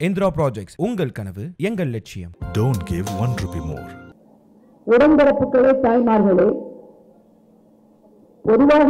Indira projects உங்கள் கனவு எங்கள் லட்சியம் Don't give one rupee more. உடன்பிறப்புகளே தாய்மார்களே பொதுவாக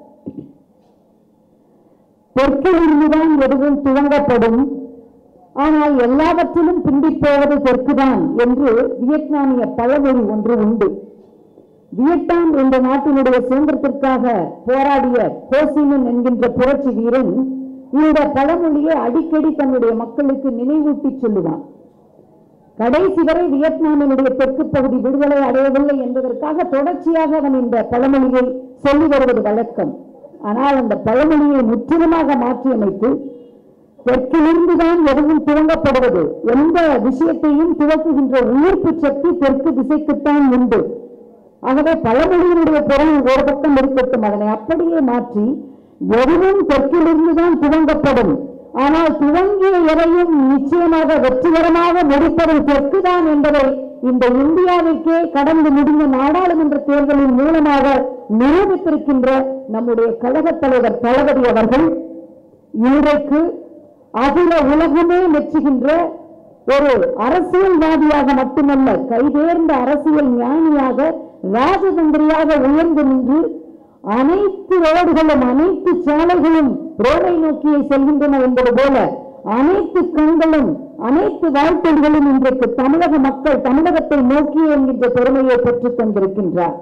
தெற்கிலிருந்துதான் எதுவும் துவங்கப்படும் ஆனால் எல்லாவற்றிலும் பிந்திப் போவது தெற்குதான் என்று வியட்நாமிய பழமொழி ஒன்று உண்டு வியட்நாம் என்ற நாட்டினுடைய சுதந்திரத்திற்காக போராடிய கோசிமன் என்கின்ற புரட்சி வீரன் இந்த பழமொழியை அடிக்கடி தன்னுடைய மக்களுக்கு நினைவூட்டி சொல்லுவான் கடைசி வரை வியட்நாமினுடைய தெற்கு பகுதி விடுதலை அடையவில்லை என்பதற்காக தொடர்ச்சியாக அவன் இந்த பழமொழியை சொல்லி வருவது வழக்கம் ஆனால் அந்த பழமொழியை முற்றிலுமாக மாற்றியமைத்து தெற்கிலிருந்துதான் எதுவும் துவங்கப்படுவது எந்த விஷயத்தையும் துவக்குகின்ற உயிர்ப்பு சக்தி தெற்கு திசைக்குத்தான் உண்டு ஆகவே பழமொழியினுடைய பொருள் ஒரு பக்கம் இருக்கட்டும் அதனை அப்படியே மாற்றி எதுவும் தெற்கிலிருந்துதான் துவங்கப்படும் ஆனால் துவங்கிய எதையும் நிச்சயமாக வெற்றிகரமாக முடிப்பது தெற்குதான் என்பதை இந்த இந்தியாவிற்கே கடந்து முடிந்த நாடாளுமன்ற தேர்தலின் மூலமாக நிரூபித்திருக்கின்ற நம்முடைய கழகத் தலைவர் தளபதி அவர்கள் இன்றைக்கு அகில உலகமே மெச்சுகின்ற ஒரு அரசியல்வாதியாக மட்டுமல்ல கைதேர்ந்த அரசியல் ஞானியாக ராஜதந்திரியாக உயர்ந்து நின்று அனைத்து ரோடுகளும் அனைத்து சாலைகளும் ரோடை நோக்கியே செல்கின்றன என்பது போல அனைத்து கண்களும் அனைத்து வாழ்க்கைகளும் இன்றைக்கு தமிழக மக்கள் தமிழகத்தை நோக்கி என்கின்ற பெருமையை பெற்றுக் கொண்டிருக்கின்றார்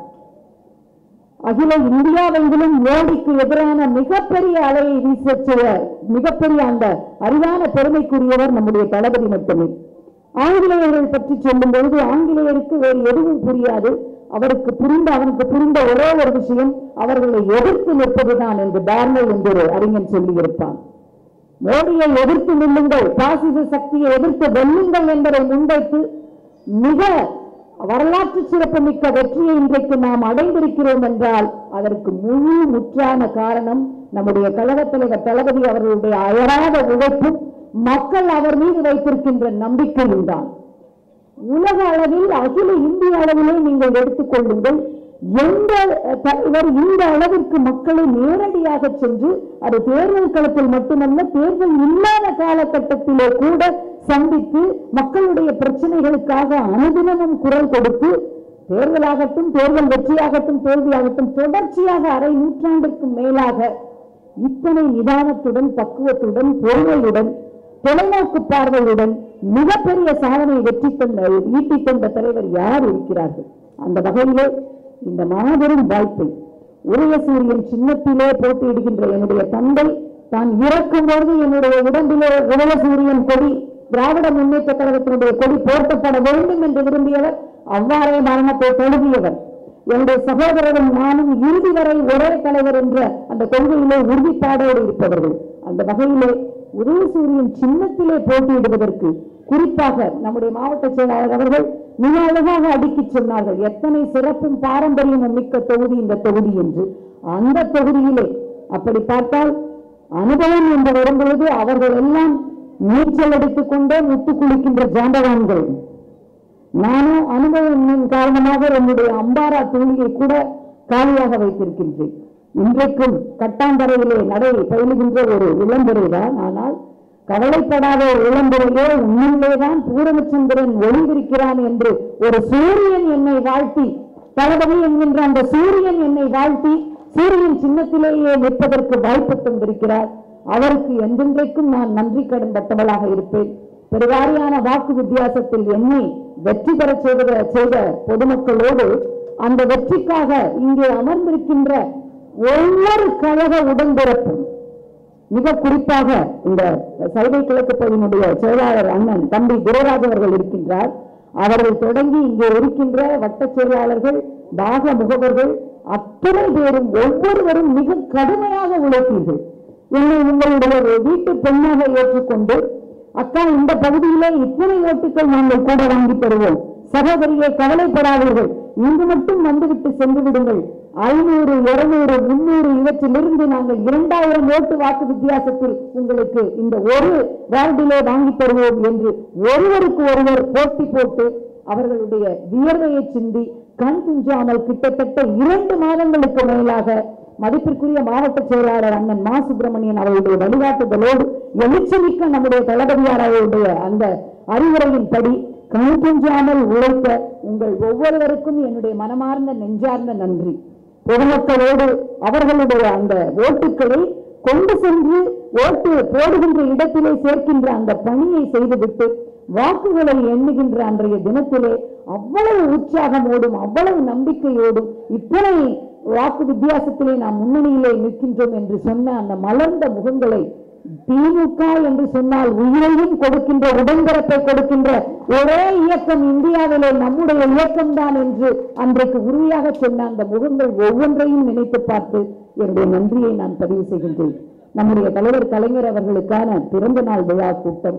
அகில இந்தியாவெங்கிலும் மோடிக்கு எதிரான மிகப்பெரிய அலையை வீசச் செய்ய மிகப்பெரிய அந்த அறிவான பெருமைக்குரியவர் நம்முடைய தளபதி மட்டுமே ஆங்கிலேயர்கள் பற்றி சொல்லும் பொழுது ஆங்கிலேயருக்கு வேறு எதுவும் புரியாது அவருக்கு புரிந்த அவனுக்கு புரிந்த ஒரே ஒரு விஷயம் அவர்களை எதிர்த்து நிற்பதுதான் என்று டார்னல் என்று ஒரு அறிஞன் சொல்லியிருப்பான் மோடியை எதிர்த்து நில்லுங்கள் பாசிச சக்தியை எதிர்த்து வெல்லுங்கள் என்பதை முன்வைத்து மிக வரலாற்று சிறப்புமிக்க வெற்றியை இன்றைக்கு நாம் அடைந்திருக்கிறோம் என்றால் அதற்கு முழு முற்றான காரணம் நம்முடைய கழகத் தலைவர் தளபதி அவர்களுடைய அயராத உழைப்பும் மக்கள் அவர் மீது வைத்திருக்கின்ற நம்பிக்கையும் தான் உலக அளவில் அகில இந்திய அளவிலே நீங்கள் எடுத்துக்கொள்ளுங்கள் எந்த தலைவர் இந்த அளவிற்கு மக்களை நேரடியாக சென்று அது தேர்தல் களத்தில் மட்டுமல்ல தேர்தல் இல்லாத காலகட்டத்திலே கூட சந்தித்து மக்களுடைய பிரச்சனைகளுக்காக அனுதினமும் குரல் கொடுத்து தேர்தலாகட்டும் தேர்தல் வெற்றியாகட்டும் தோல்வியாகட்டும் தொடர்ச்சியாக அரை நூற்றாண்டுக்கும் மேலாக இத்தனை நிதானத்துடன் பக்குவத்துடன் பொறுமையுடன் தொலைநோக்கு பார்வையுடன் மிகப்பெரிய சாதனை வெற்றி தந்த ஈட்டித் தந்த தலைவர் யார் இருக்கிறார்கள் அந்த வகையிலே இந்த மாபெரும் வாய்ப்பை உதயசூரியன் சின்னத்திலே போட்டியிடுகின்ற என்னுடைய தந்தை தான் இறக்கும் பொழுது என்னுடைய உடம்பிலே உதயசூரியன் கொடி திராவிட முன்னேற்ற கழகத்தினுடைய கொடி போர்த்தப்பட வேண்டும் என்று விரும்பியவர் அவ்வாறே மரணத்தை தழுவியவர் என்னுடைய சகோதரரும் நானும் இறுதி வரை ஒரே தலைவர் என்ற அந்த கொள்கையிலே உறுதிப்பாடோடு இருப்பவர்கள் அந்த வகையிலே உதயசூரியன் சின்னத்திலே போட்டியிடுவதற்கு குறிப்பாக நம்முடைய மாவட்ட செயலாளர் அவர்கள் மிக அழகாக அடுக்கிச் சொன்னார்கள் எத்தனை சிறப்பும் பாரம்பரியமும் மிக்க தொகுதி இந்த தொகுதி என்று அந்த தொகுதியிலே அப்படி பார்த்தால் அனுபவம் என்று வரும்பொழுது அவர்கள் எல்லாம் நீச்சல் அடித்துக் கொண்டே முத்து குளிக்கின்ற ஜாம்பவான்கள் நானும் அனுபவத்தின் காரணமாக என்னுடைய அம்பாரா தூளியை கூட காலியாக வைத்திருக்கின்றேன் இன்றைக்கும் கட்டாந்தரையிலே நடை பயிலுகின்ற ஒரு இளம்பெறைதான் ஆனால் கவலைப்படாத இளம்பெறையே உன்னிலேதான் பூரணச்சந்திரன் ஒளிவிருக்கிறான் என்று ஒரு சூரியன் என்னை வாழ்த்தி தளபதி என்கின்ற அந்த சூரியன் என்னை வாழ்த்தி சூரியன் சின்னத்திலேயே நிற்பதற்கு வாய்ப்பு தந்திருக்கிறார் அவருக்கு என்றென்றைக்கும் நான் நன்றி கடன் பட்டவளாக இருப்பேன் பெருவாரியான வாக்கு வித்தியாசத்தில் என்னை வெற்றி பெற செய்த செய்த பொதுமக்களோடு அந்த வெற்றிக்காக இங்கே அமர்ந்திருக்கின்ற ஒவ்வொரு கழக உடன்பிறப்பும் மிக குறிப்பாக இந்த சைதை கிழக்கு பகுதியினுடைய செயலாளர் அண்ணன் தம்பி குருராஜ் அவர்கள் இருக்கின்றார் அவர்கள் தொடங்கி இங்கே இருக்கின்ற வட்ட செயலாளர்கள் தாக முகவர்கள் அத்தனை பேரும் ஒவ்வொருவரும் மிக கடுமையாக உழைத்தீர்கள் என்னை உங்களுடைய வீட்டு பெண்ணாக ஏற்றுக்கொண்டு அக்கா இந்த பகுதியிலே இத்தனை ஓட்டுகள் நாங்கள் கூட வாங்கி தருவோம் சகோதரியை கவலைப்படாதீர்கள் இங்கு மட்டும் வந்துவிட்டு சென்று விடுங்கள் ஐநூறு இருநூறு முன்னூறு இவற்றிலிருந்து நாங்கள் இரண்டாயிரம் ஓட்டு வாக்கு வித்தியாசத்தில் உங்களுக்கு இந்த ஒரு வார்டிலே வாங்கி தருவோம் என்று ஒருவருக்கு ஒருவர் போட்டி போட்டு அவர்களுடைய வியர்வையை சிந்தி கண் துஞ்சாமல் கிட்டத்தட்ட இரண்டு மாதங்களுக்கு மேலாக மதிப்பிற்குரிய மாவட்ட செயலாளர் அண்ணன் மா சுப்பிரமணியன் அவருடைய வழிகாட்டுதலோடு எழுச்சிமிக்க நம்முடைய தளபதியார் அவருடைய அந்த அறிவுரையின்படி கண்குஞ்சாமல் உழைத்த உங்கள் ஒவ்வொருவருக்கும் என்னுடைய மனமார்ந்த நெஞ்சார்ந்த நன்றி பொதுமக்களோடு அவர்களுடைய அந்த ஓட்டுக்களை கொண்டு சென்று ஓட்டு போடுகின்ற இடத்திலே சேர்க்கின்ற அந்த பணியை செய்துவிட்டு வாக்குகளை எண்ணுகின்ற அன்றைய தினத்திலே அவ்வளவு உற்சாகமோடும் அவ்வளவு நம்பிக்கையோடும் இத்தனை வாக்கு வித்தியாசத்திலே நாம் முன்னணியிலே நிற்கின்றோம் என்று சொன்ன அந்த மலர்ந்த முகங்களை திமுக என்று சொன்னால் உயிரையும் கொடுக்கின்ற உடன்பிறப்பை கொடுக்கின்ற ஒரே இயக்கம் இந்தியாவிலே நம்முடைய இயக்கம்தான் என்று அன்றைக்கு உறுதியாக சொன்ன அந்த முகங்கள் ஒவ்வொன்றையும் நினைத்து பார்த்து என்னுடைய நன்றியை நான் பதிவு செய்கின்றேன் நம்முடைய தலைவர் கலைஞர் அவர்களுக்கான பிறந்த நாள் விழா கூட்டம்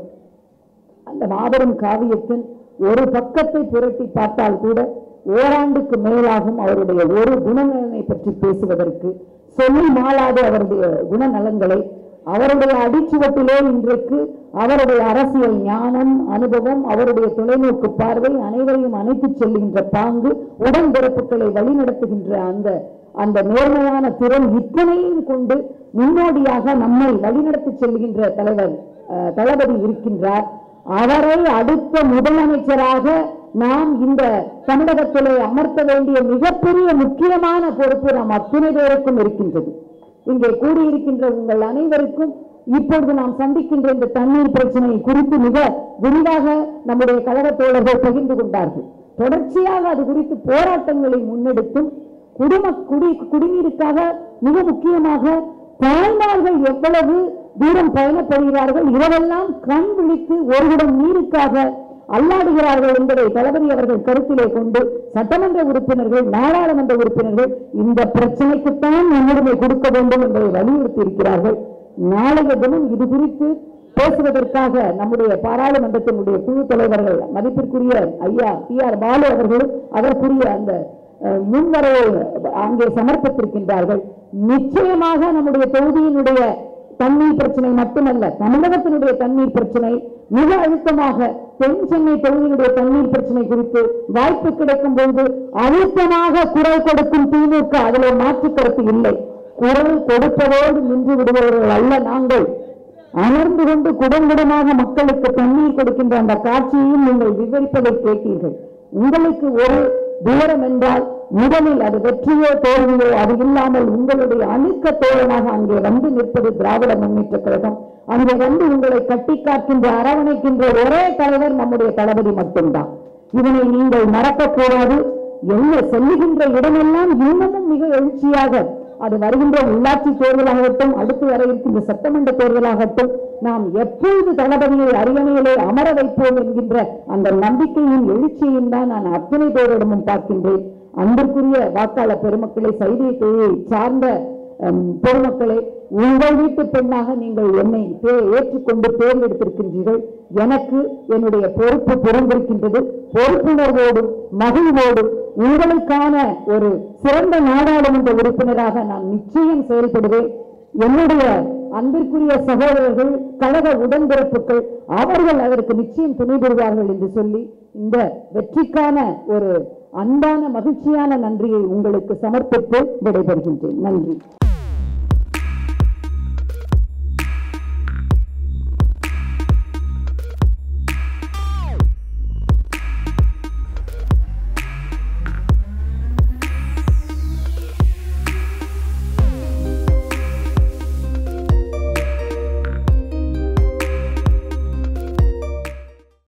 அந்த மாபெரும் காவியத்தின் ஒரு பக்கத்தை புரட்டி பார்த்தால் கூட ஓராண்டுக்கு மேலாகும் அவருடைய ஒரு குணநலனை பற்றி பேசுவதற்கு சொல்லி மாளாத அவருடைய குணநலங்களை அவருடைய அடிச்சுவட்டிலே இன்றைக்கு அவருடைய அரசியல் ஞானம் அனுபவம் அவருடைய தொலைநோக்கு பார்வை அனைவரையும் அணைத்துச் செல்கின்ற பாங்கு உடன்பிறப்புகளை வழிநடத்துகின்ற அந்த அந்த நேர்மையான திறன் இத்தனையும் கொண்டு முன்னோடியாக நம்மை வழிநடத்தி செல்கின்ற தலைவர் அஹ், தளபதி இருக்கின்றார் அவரை அடுத்த முதலமைச்சராக நாம் இந்த தமிழகத்திலே அமர்த்த வேண்டிய மிகப்பெரிய முக்கியமான பொறுப்பு நாம் அத்தனை பேருக்கும் இருக்கின்றது இங்கே கூடியிருக்கின்ற உங்கள் அனைவருக்கும் இப்பொழுது நாம் சந்திக்கின்ற இந்த தண்ணீர் பிரச்சனை குறித்து மிக விரிவாக நம்முடைய கழக தோழர்கள் பகிர்ந்து கொண்டார்கள் தொடர்ச்சியாக அது குறித்து போராட்டங்களை முன்னெடுத்தும் குடிம குடி குடிநீருக்காக மிக முக்கியமாக தாய்மார்கள் எவ்வளவு தூரம் பயணப்படுகிறார்கள் இரவெல்லாம் கண் விழித்து ஒருவிடம் நீருக்காக அல்லாடுகிறார்கள் என்பதை தளபதி அவர்கள் கருத்திலே கொண்டு சட்டமன்ற உறுப்பினர்கள் நாடாளுமன்ற உறுப்பினர்கள் இந்த பிரச்சனைக்குத்தான் முன்னுரிமை கொடுக்க வேண்டும் என்பதை வலியுறுத்தி இருக்கிறார்கள் நாளைய தினம் இது குறித்து பேசுவதற்காக நம்முடைய பாராளுமன்றத்தினுடைய குழு தலைவர்கள் மதிப்பிற்குரிய ஐயா பி ஆர் பாலு அவர்களும் அதற்குரிய அந்த அஹ், முன்வரையை அங்கே சமர்ப்பித்திருக்கின்றார்கள் நிச்சயமாக நம்முடைய தொகுதியினுடைய தண்ணீர் பிரச்சனை மட்டுமல்ல தமிழகத்தினுடைய தண்ணீர் பிரச்சனை மிக அழுத்தமாக தென் சென்னை தொகுதியினுடைய தண்ணீர் பிரச்சனை குறித்து வாய்ப்பு கிடைக்கும் போது அழுத்தமாக குரல் கொடுக்கும் திமுக அதிலே மாற்று கருத்து இல்லை குரல் கொடுப்பதோடு நின்று விடுபவர்கள் அல்ல நாங்கள் அமர்ந்து கொண்டு குடங்குடமாக மக்களுக்கு தண்ணீர் கொடுக்கின்ற அந்த காட்சியையும் நீங்கள் விவரிப்பதை கேட்டீர்கள் உங்களுக்கு ஒரு தூரம் என்றால் முதலில் அது வெற்றியோ தோல்வியோ அது இல்லாமல் உங்களுடைய அணுக்க தோழனாக அங்கே வந்து நிற்பது திராவிட முன்னேற்ற கழகம் அங்கே வந்து உங்களை கட்டி காக்கின்ற அரவணைக்கின்ற ஒரே தலைவர் நம்முடைய தளபதி மட்டும்தான் இதனை நீங்கள் மறக்கக்கூடாது என்ன செல்லுகின்ற இடமெல்லாம் இன்னமும் மிக எழுச்சியாக அது வருகின்ற உள்ளாட்சி தேர்தலாகட்டும் அடுத்து வர இருக்கின்ற சட்டமன்ற தேர்தலாகட்டும் நாம் எப்பொழுது தளபதியை அரியணையிலே அமர வைப்போம் என்கின்ற அந்த நம்பிக்கையும் எழுச்சியும் தான் நான் அத்தனை பேரிடமும் பார்க்கின்றேன் அன்பிற்குரிய வாக்காளர் பெருமக்களை சைதை தொழிலை சார்ந்த ஹம், பெருமக்களே உங்கள் வீட்டு பெண்ணாக நீங்கள் என்னை தே- ஏற்றுக்கொண்டு தேர்ந்தெடுத்திருக்கின்றீர்கள் எனக்கு என்னுடைய பொறுப்பு புரிந்திருக்கின்றது பொறுப்புணர்வோடும் மகிழ்வோடும் உங்களுக்கான ஒரு சிறந்த நாடாளுமன்ற உறுப்பினராக நான் நிச்சயம் செயல்படுவேன் என்னுடைய அன்பிற்குரிய சகோதரர்கள் கழக உடன்பிறப்புகள் அவர்கள் அதற்கு நிச்சயம் துணை பெறுவார்கள் என்று சொல்லி இந்த வெற்றிக்கான ஒரு அன்பான மகிழ்ச்சியான நன்றியை உங்களுக்கு சமர்ப்பித்து விடைபெறுகின்றேன் நன்றி